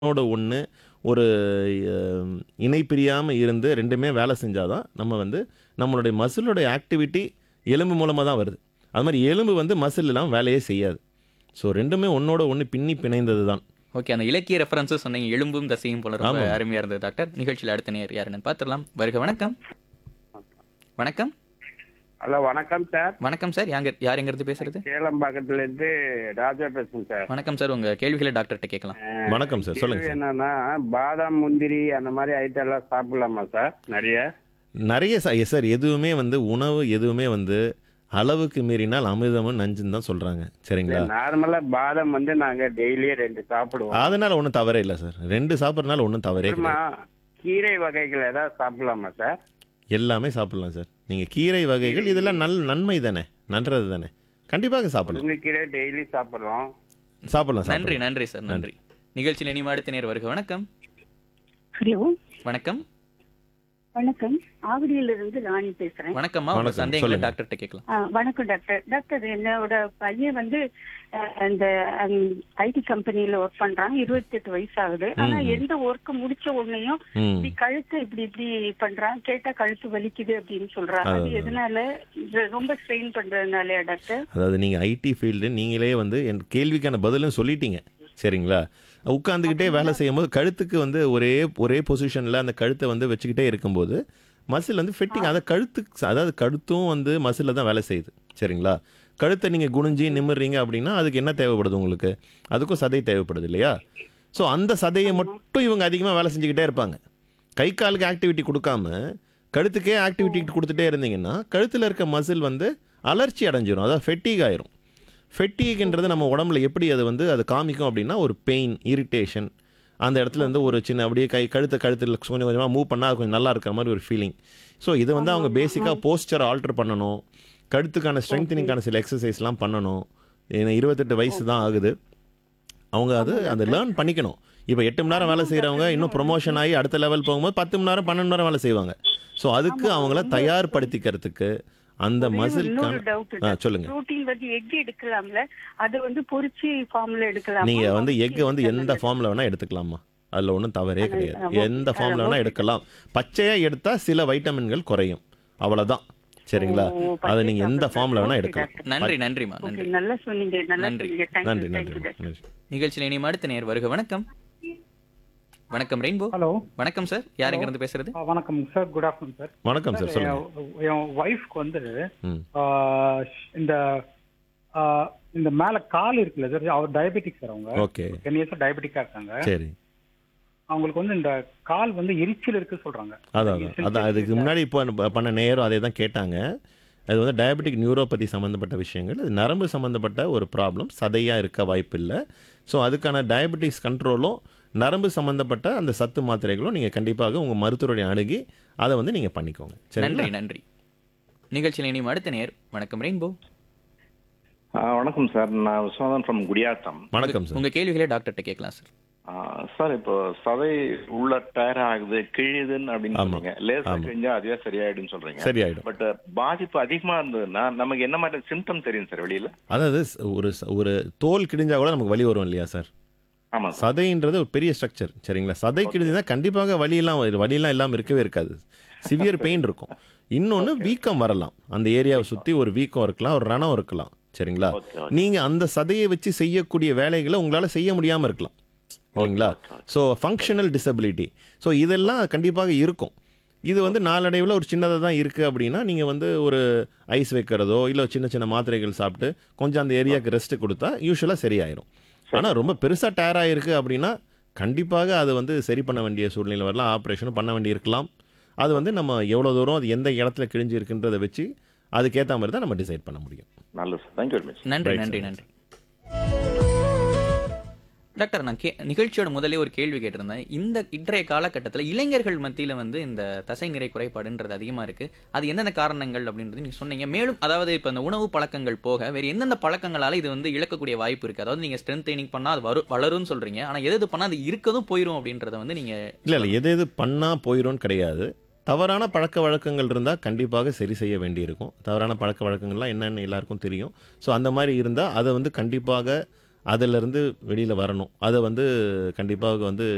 ஒண்ணோட ஒன்று ஒரு அஹ், இணை பிரியாமல் இருந்து ரெண்டுமே வேலை செஞ்சால் தான் நம்ம வந்து நம்மளுடைய மசிலோடைய ஆக்டிவிட்டி எலும்பு மூலமாக தான் வருது அது மாதிரி எலும்பு வந்து மசில் இல்லாமல் வேலையே செய்யாது ஸோ ரெண்டுமே ஒன்றோட ஒன்று பின்னி பிணைந்தது தான் ஓகே அந்த இலக்கிய ரெஃபரன்ஸும் சொன்னீங்க எலும்பும் தசையும் போல ரொம்ப ஆமாம். அருமையா இருந்தது டாக்டர் நிகழ்ச்சியில் அடுத்த நேர் யாருன்னு பார்த்துடலாம் வருக வணக்கம் வணக்கம் ஹலோ வணக்கம் சார் வணக்கம் சார் யாங்க யார் எங்கிறது பேசுறது சேலம்பாக்கத்துல இருந்து ராஜா பேசுறேன் சார் வணக்கம் சார் உங்க கேள்விகளை டாக்டர்கிட்ட கேட்கலாம் வணக்கம் சார் சொல்லுங்கள் கேள்வி சார் என்னன்னா பாதாம் முந்திரி அந்த மாதிரி ஐட்டம் எல்லாம் சாப்பிடலாமா சார் நிறைய நிறைய சா சார் எதுவுமே வந்து உணவு எதுவுமே வந்து அளவுக்கு மீறினால் அமிர்தமும் நஞ்சுன்னு தான் சொல்கிறாங்க சரிங்களா நார்மலா பாதாம் வந்து நாங்க டெய்லியே ரெண்டு சாப்பிடுவோம் அதனால ஒன்றும் தவறே இல்லை சார் ரெண்டு சாப்பிட்றதுனால ஒன்றும் தவறே அப்புறமா கிடையாது கீரை வகைகள் ஏதாவது சாப்பிடலாமா சார் எல்லாமே சாப்பிடலாம் சார் நீங்கள் கீரை வகைகள் இதெல்லாம் நல் நன்மை தானே நன்றது தானே கண்டிப்பாக சாப்பிடலாம் முருங்கைக்கீரை டெய்லி சாப்பிடுறோம் சாப்பிடலாம் நன்றி சாப்பிடலாம் நன்றி சார் நன்றி நிகழ்ச்சியில் இனிமே அடுத்த நேர் வருக வணக்கம் ஹலோ வணக்கம் வணக்கம் ஆவடியிலிருந்து ராணி பேசுறேன் வணக்கம்மா உங்க வணக்கம், சந்தேகங்களை சொல்லுங்க. டாக்டர்கிட்ட கேட்கலாம் ஆ, வணக்கம் டாக்டர் டாக்டர் என்னோட பையன் வந்து அஹ், அந்த ஐடி கம்பெனில ஒர்க் பண்றான் இருபத்தி எட்டு வயசு ஆகுது ஆனா ம். எந்த ஒர்க் முடிச்ச உடனேயும் ம் இப்படி கழுத்து இப்படி இப்படி பண்றான் கேட்டா கழுத்து வலிக்குது அப்படின்னு சொல்றான் அது அது- எதனால இது ரொம்ப ஸ்ட்ரெயின் பண்றதுனாலயா டாக்டர் அதாவது நீங்கள் ஐடி ஃபீல்டு நீங்களே வந்து என் கேள்விக்கான பதிலும் சொல்லிட்டீங்க சரிங்களா உட்காந்துக்கிட்டே வேலை செய்யும்போது கழுத்துக்கு வந்து ஒரே ஒரே பொசிஷனில் அந்த கழுத்தை வந்து வச்சுக்கிட்டே இருக்கும்போது மசில் வந்து ஃபிட்டிங் அதை கழுத்துக்கு அதாவது கழுத்தும் வந்து மசிலில் தான் வேலை செய்யுது சரிங்களா கழுத்தை நீங்கள் குனிஞ்சி நிமிர்றீங்க அப்படின்னா அதுக்கு என்ன தேவைப்படுது உங்களுக்கு அதுக்கும் சதை தேவைப்படுது இல்லையா ஸோ அந்த சதையை மட்டும் இவங்க அதிகமாக வேலை செஞ்சுக்கிட்டே இருப்பாங்க கை காலுக்கு ஆக்டிவிட்டி கொடுக்காம கழுத்துக்கே ஆக்டிவிட்டி கொடுத்துட்டே இருந்தீங்கன்னா கழுத்தில் இருக்க மசில் வந்து அலர்ச்சி அடைஞ்சிரும் அதாவது ஃபெட்டிக் ஆயிரும் ஃபெட்டிக்ன்றது நம்ம உடம்புல எப்படி அது வந்து அது காமிக்கும் அப்படின்னா ஒரு பெயின் இரிட்டேஷன் அந்த இடத்துல இருந்து ஒரு சின்ன அப்படியே கை கழுத்தை கழுத்தில் கொஞ்சம் கொஞ்சமாக மூவ் பண்ணால் கொஞ்சம் நல்லா இருக்கிற மாதிரி ஒரு ஃபீலிங் ஸோ இது வந்து அவங்க பேசிக்காக போஸ்டர் ஆல்டர் பண்ணணும் கழுத்துக்கான ஸ்ட்ரெங்தனிங்கான சில எக்ஸசைஸ்லாம் பண்ணணும் ஏன்னா இருபத்தெட்டு வயசு தான் ஆகுது அவங்க அது அந்த லேர்ன் பண்ணிக்கணும் இப்போ எட்டு மணி நேரம் வேலை செய்கிறவங்க இன்னும் ப்ரொமோஷன் ஆகி அடுத்த லெவல் போகும்போது பத்து மணி நேரம் பன்னெண்டு மணி நேரம் வேலை செய்வாங்க ஸோ அதுக்கு அவங்கள தயார்படுத்திக்கிறதுக்கு அந்த ஒரே ஒரு மசில்கான இன்னொரு டவுட் ஆ சொல்லுங்க புரோட்டீன் வந்து எக் எடுக்கலாம்ல அது வந்து பொரிச்சு ஃபார்ம்ல எடுக்கலாம் நீங்க வந்து எக்கை வந்து எந்த ஃபார்ம்ல வேணா எடுத்துக்கலாமா அதுல ஒன்றும் தவறே அது- கிடையாது ஓகே. எந்த ஃபார்ம்ல வேணா ஓகே. எடுக்கலாம் பச்சையா எடுத்தா சில வைட்டமின்கள் குறையும் அவ்வளவுதான் சரிங்களா ஓ, அதை பச்சை நீங்க எந்த சாப்பிடுறது. ஃபார்ம்ல வேணா ஓகே, எடுக்கலாம் டாக்டர். நன்றி நன்றிம்மா ஓகே நன்றி நல்லா சொன்னீங்க நல்லா நன்றி. சொன்னீங்க நன்றி தேங்க்யூ நன்றி தேங்க்யூ நன்றி நிகழ்ச்சியில் இனிமே அடுத்த நேர் வருக வணக்கம் வணக்கம் ரெயின்போ ஹலோ வணக்கம் சார் யார் எங்கிருந்து பேசுறது ஆ, வணக்கம் சார் குட் ஆஃப்டர்நூன் சார் வணக்கம் சார் சொல்லுங்க என் என் ஒய்ஃப்க்கு வந்து ம் ஆ, இந்த ஆ, இந்த மேல கால் இருக்குல்ல சார் அவர் டயபெட்டிக் சார் அவங்க ஓகே டென் இயர்ஸ் டயபெட்டிக்கா இருக்காங்க சரி அவங்களுக்கு வந்து இந்த கால் வந்து எரிச்சல் இருக்கு சொல்றாங்க அதான் அதான் அதான் அதுக்கு முன்னாடி இப்போ பண்ண நேரம் அதே தான் கேட்டாங்க அது வந்து டயபெட்டிக் நியூரோபதி சம்மந்தப்பட்ட விஷயங்கள் அது நரம்பு சம்மந்தப்பட்ட ஒரு ப்ராப்ளம் சதையாக இருக்க வாய்ப்பு இல்லை ஸோ அதுக்கான டயபெட்டிக்ஸ் கண்ட்ரோலும் நரம்பு சம்மந்தப்பட்ட அந்த சத்து மாத்திரைகளும் நீங்கள் கண்டிப்பாக உங்கள் மருத்துவரை அணுகி அதை வந்து நீங்கள் பண்ணிக்கோங்க சரிங்களா நன்றி நன்றி நிகழ்ச்சியில் இனிமே அடுத்த நேர் வணக்கம் ரெயின்போ ஆ, வணக்கம் சார் நான் விஸ்வநாதன் ஃப்ரம் குடியாத்தம் வணக்கம் சார் உங்க கேள்விகளை டாக்டர்கிட்ட கேட்கலாம் சார் ஆ, சார் இப்போ சதை உள்ள டயர் ஆகுது கிழியுதுன்னு அப்படின்னு ஆமா. சொல்றீங்க லேசா ஆமா. கிழிஞ்சா அதுவே சரியாயிடும்னு சொல்றீங்க சரியாயிடும் பட் பாதிப்பு அதிகமா இருந்ததுன்னா நமக்கு என்ன மாதிரி சிம்டம் தெரியும் சார் வெளியில அதாவது ஸ்- ஒரு ஸ்- ஒரு தோல் கிழிஞ்சா கூட நமக்கு வலி வரும் இல்லையா சார் ஆமா சார் சதைன்றது ஒரு பெரிய ஸ்ட்ரக்சர் சரிங்களா சதை கிழிஞ்சுனா கண்டிப்பாக வலியெல்லாம் வரு- வலியெல்லாம் இல்லாமல் இருக்கவே இருக்காது சிவியர் பெயின் இருக்கும் இன்னொன்று வீக்கம் வரலாம் அந்த ஏரியாவை சுற்றி ஒரு வீக்கம் இருக்கலாம் ஒரு ரணம் இருக்கலாம் சரிங்களா ஓகே ஓகே நீங்கள் அந்த சதையை வச்சு செய்யக்கூடிய வேலைகளை உங்களால் செய்ய முடியாமல் இருக்கலாம் ஓகேங்களா ஸோ ஃபங்க்ஷனல் டிசபிலிட்டி ஸோ இதெல்லாம் கண்டிப்பாக இருக்கும் இது வந்து நாளடைவில் ஒரு சின்னதாக தான் இருக்குது அப்படின்னா நீங்கள் வந்து ஒரு ஐஸ் வைக்கிறதோ இல்லை சின்ன சின்ன மாத்திரைகள் சாப்பிட்டு கொஞ்சம் அந்த ஏரியாவுக்கு ரெஸ்ட் கொடுத்தா யூஸ்வலாக சரியாயிரும் ஆனால் ரொம்ப பெருசாக டயர் ஆகிருக்கு அப்படின்னா கண்டிப்பாக அது வந்து சரி பண்ண வேண்டிய சூழ்நிலை வரலாம் ஆப்ரேஷனும் பண்ண வேண்டி இருக்கலாம் அது வந்து நம்ம எவ்வளோ தூரம் அது எந்த இடத்துல கிழிஞ்சு இருக்குன்றதை வச்சு அதுக்கேற்ற மாதிரி தான் நம்ம டிசைட் பண்ண முடியும் நல்லது சார் தேங்க்யூ வெரி மச் நன்றி Right, நன்றி sir. நன்றி டாக்டர் நான் கே நிகழ்ச்சியோட முதலே ஒரு கேள்வி கேட்டிருந்தேன் இந்த இன்றைய காலகட்டத்தில் இளைஞர்கள் மத்தியில் வந்து இந்த தசை நிறை குறைபாடுன்றது அதிகமாக இருக்கு அது எந்தெந்த காரணங்கள் அப்படின்றது நீங்க சொன்னீங்க மேலும் அதாவது இப்போ இந்த உணவு பழக்கங்கள் போக வேறு எந்தெந்த பழக்கங்களால இது வந்து இழக்கக்கூடிய வாய்ப்பு இருக்கு அதாவது நீங்க ஸ்ட்ரென்த் ட்ரைனிங் பண்ணா அது வரும் வளரும்னு சொல்றீங்க ஆனா எது எது பண்ணா அது இருக்கதும் போயிடும் அப்படின்றத வந்து நீங்க இல்லை இல்லை எது எது பண்ணால் போயிடும்னு கிடையாது தவறான பழக்க வழக்கங்கள் இருந்தால் கண்டிப்பாக சரி செய்ய வேண்டியிருக்கும் தவறான பழக்க வழக்கங்கள்லாம் என்னென்னு எல்லாருக்கும் தெரியும் ஸோ அந்த மாதிரி இருந்தால் அதை வந்து கண்டிப்பாக அதிலிருந்து வெளியில் வரணும் அதை வந்து கண்டிப்பாக வந்து